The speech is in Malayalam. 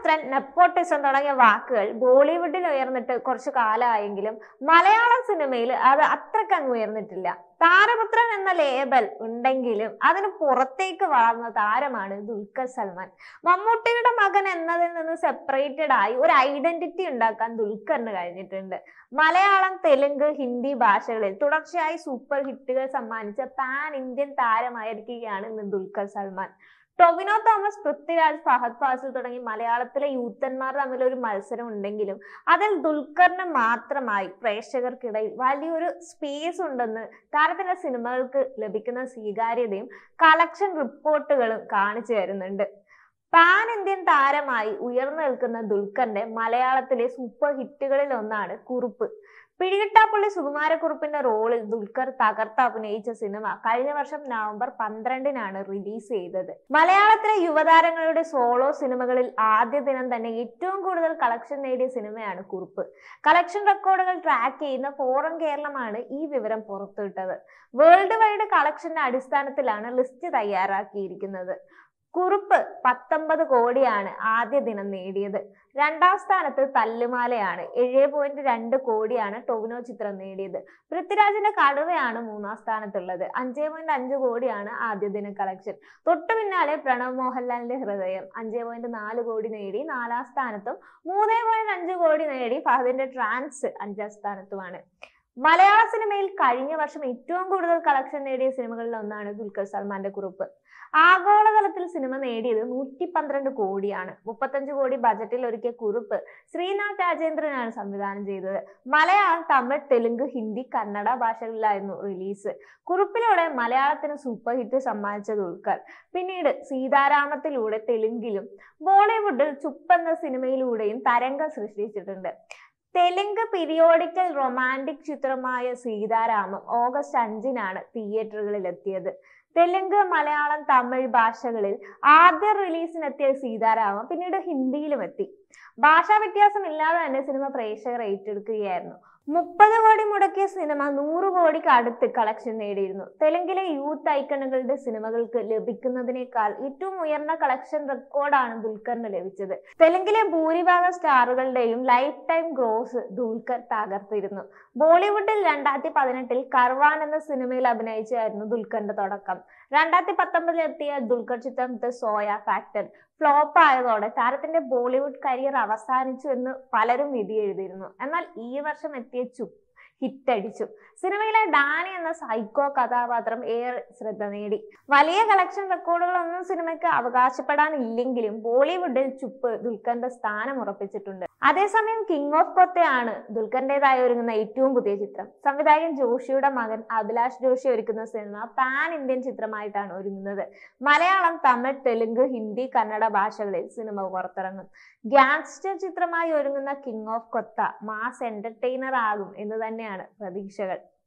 താരപുത്രൻ നെപ്പോട്ടിസം തുടങ്ങിയ വാക്കുകൾ ബോളിവുഡിൽ ഉയർന്നിട്ട് കുറച്ചു കാലമായെങ്കിലും മലയാളം സിനിമയിൽ അത് അത്രക്കങ്ങ് ഉയർന്നിട്ടില്ല താരപുത്രൻ എന്ന ലേബൽ ഉണ്ടെങ്കിലും അതിന് പുറത്തേക്ക് വളർന്ന താരമാണ് ദുൽഖർ സൽമാൻ മമ്മൂട്ടിയുടെ മകൻ എന്നതിൽ നിന്ന് സെപ്പറേറ്റഡ് ആയി ഒരു ഐഡന്റിറ്റി ഉണ്ടാക്കാൻ ദുൽഖറിന് കഴിഞ്ഞിട്ടുണ്ട് മലയാളം തെലുങ്ക് ഹിന്ദി ഭാഷകളിൽ തുടർച്ചയായി സൂപ്പർ ഹിറ്റുകൾ സമ്മാനിച്ച പാൻ ഇന്ത്യൻ താരമായിരിക്കുകയാണ് ഇന്ന് ദുൽഖർ സൽമാൻ ടൊവിനോ തോമസ് പൃഥ്വിരാജ് ഫഹദ് ഫാസിൽ തുടങ്ങി മലയാളത്തിലെ യൂത്തന്മാർ തമ്മിൽ ഒരു മത്സരം ഉണ്ടെങ്കിലും അതിൽ ദുൽഖറിന് മാത്രമായി പ്രേക്ഷകർക്കിടയിൽ വലിയൊരു സ്പേസ് ഉണ്ടെന്ന് താരത്തിന്റെ സിനിമകൾക്ക് ലഭിക്കുന്ന സ്വീകാര്യതയും കളക്ഷൻ റിപ്പോർട്ടുകളും കാണിച്ചു തരുന്നുണ്ട് പാൻ ഇന്ത്യൻ താരമായി ഉയർന്നു നിൽക്കുന്ന ദുൽഖറിന്റെ മലയാളത്തിലെ സൂപ്പർ ഹിറ്റുകളിൽ ഒന്നാണ് കുറുപ്പ് പിടികിട്ടാപ്പള്ളി സുകുമാരക്കുറുപ്പിന്റെ റോളിൽ ദുൽഖർ തകർത്ത് അഭിനയിച്ച സിനിമ കഴിഞ്ഞ വർഷം നവംബർ പന്ത്രണ്ടിനാണ് റിലീസ് ചെയ്തത് മലയാളത്തിലെ യുവതാരങ്ങളുടെ സോളോ സിനിമകളിൽ ആദ്യ ദിനം തന്നെ ഏറ്റവും കൂടുതൽ കളക്ഷൻ നേടിയ സിനിമയാണ് കുറുപ്പ് കളക്ഷൻ റെക്കോർഡുകൾ ട്രാക്ക് ചെയ്യുന്ന ഫോറം കേരളമാണ് ഈ വിവരം പുറത്തുവിട്ടത് വേൾഡ് വൈഡ് കളക്ഷന്റെ അടിസ്ഥാനത്തിലാണ് ലിസ്റ്റ് തയ്യാറാക്കിയിരിക്കുന്നത് കുറുപ്പ് പത്തൊമ്പത് കോടിയാണ് ആദ്യ ദിനം നേടിയത് രണ്ടാം സ്ഥാനത്ത് തല്ലുമാലയാണ് ഏഴ് പോയിന്റ് രണ്ട് കോടിയാണ് ടൊവിനോ ചിത്രം നേടിയത് പൃഥ്വിരാജിന്റെ കടുവയാണ് മൂന്നാം സ്ഥാനത്തുള്ളത് അഞ്ചേ പോയിന്റ് അഞ്ച് കോടിയാണ് ആദ്യ ദിന കളക്ഷൻ തൊട്ടു പിന്നാലെ പ്രണവ് മോഹൻലാലിന്റെ ഹൃദയം അഞ്ചേ പോയിന്റ് നാല് കോടി നേടി നാലാം സ്ഥാനത്തും മൂന്നേ പോയിന്റ് അഞ്ച് കോടി നേടി ഫഹദിന്റെ ട്രാൻസ് അഞ്ചാം സ്ഥാനത്തുമാണ് മലയാള സിനിമയിൽ കഴിഞ്ഞ വർഷം ഏറ്റവും കൂടുതൽ കളക്ഷൻ നേടിയ സിനിമകളിൽ ഒന്നാണ് ദുൽഖർ സൽമാന്റെ കുറിപ്പ് ആഗോളതലത്തിൽ സിനിമ നേടിയത് നൂറ്റി പന്ത്രണ്ട് കോടിയാണ് മുപ്പത്തഞ്ച് കോടി ബജറ്റിൽ ഒരുക്കിയ കുറിപ്പ് ശ്രീനാഥ് രാജേന്ദ്രനാണ് സംവിധാനം ചെയ്തത് മലയാളം തമിഴ് തെലുങ്ക് ഹിന്ദി കന്നഡ ഭാഷകളിലായിരുന്നു റിലീസ് കുറിപ്പിലൂടെ മലയാളത്തിന് സൂപ്പർ ഹിറ്റ് സമ്മാനിച്ച ദുൽഖർ പിന്നീട് സീതാരാമത്തിലൂടെ തെലുങ്കിലും ബോളിവുഡിൽ ചുപ്പ് എന്ന സിനിമയിലൂടെയും തരംഗം സൃഷ്ടിച്ചിട്ടുണ്ട് തെലുങ്ക് പീരിയോഡിക്കൽ റൊമാൻറ്റിക് ചിത്രമായ സീതാരാമം ഓഗസ്റ്റ് അഞ്ചിനാണ് തിയേറ്ററുകളിൽ എത്തിയത് തെലുങ്ക് മലയാളം തമിഴ് ഭാഷകളിൽ ആദ്യ റിലീസിനെത്തിയ സീതാരാമം പിന്നീട് ഹിന്ദിയിലും എത്തി ഭാഷാ വ്യത്യാസം ഇല്ലാതെ തന്നെ സിനിമ പ്രേക്ഷകർ ഏറ്റെടുക്കുകയായിരുന്നു മുപ്പത് കോടി മുടക്കിയ സിനിമ നൂറ് കോടിക്ക് അടുത്ത് കളക്ഷൻ നേടിയിരുന്നു തെലുങ്കിലെ യൂത്ത് ഐക്കണുകളുടെ സിനിമകൾക്ക് ലഭിക്കുന്നതിനേക്കാൾ ഏറ്റവും ഉയർന്ന കളക്ഷൻ റെക്കോർഡാണ് ദുൽഖറിന് ലഭിച്ചത് തെലുങ്കിലെ ഭൂരിഭാഗം സ്റ്റാറുകളുടെയും ലൈഫ് ടൈം ഗ്രോസ് ദുൽഖർ തകർത്തിരുന്നു ബോളിവുഡിൽ രണ്ടായിരത്തി പതിനെട്ടിൽ കർവാൻ എന്ന സിനിമയിൽ അഭിനയിച്ചായിരുന്നു ദുൽഖറിന്റെ തുടക്കം രണ്ടായിരത്തി പത്തൊമ്പതിൽ എത്തിയ ദുൽഖർ ചിത്രം ദ സോയ ഫാക്ടർ ഫ്ലോപ്പ് ആയതോടെ താരത്തിന്റെ ബോളിവുഡ് കരിയർ അവസാനിച്ചു എന്ന് പലരും വിധി എഴുതിയിരുന്നു എന്നാൽ ഈ വർഷം എത്തിയ ചുപ്പ് ഹിറ്റ് അടിച്ചു സിനിമയിലെ ഡാനി എന്ന സൈക്കോ കഥാപാത്രം ഏറെ ശ്രദ്ധ നേടി വലിയ കളക്ഷൻ റെക്കോർഡുകളൊന്നും സിനിമയ്ക്ക് അവകാശപ്പെടാനില്ലെങ്കിലും ബോളിവുഡിൽ ചുപ്പ് ദുൽഖറിന്റെ സ്ഥാനം ഉറപ്പിച്ചിട്ടുണ്ട് അതേസമയം കിങ് ഓഫ് കൊത്തയാണ് ദുൽഖറിന്റേതായി ഒരുങ്ങുന്ന ഏറ്റവും പുതിയ ചിത്രം സംവിധായകൻ ജോഷിയുടെ മകൻ അഭിലാഷ് ജോഷി ഒരുക്കുന്ന സിനിമ പാൻ ഇന്ത്യൻ ചിത്രമായിട്ടാണ് ഒരുങ്ങുന്നത് മലയാളം തമിഴ് തെലുങ്ക് ഹിന്ദി കന്നഡ ഭാഷകളിൽ സിനിമ പുറത്തിറങ്ങും ഗ്യാങ്സ്റ്റർ ചിത്രമായി ഒരുങ്ങുന്ന king of Kotha mass entertainer ആകും എന്ന് തന്നെയാണ് പ്രതീക്ഷകൾ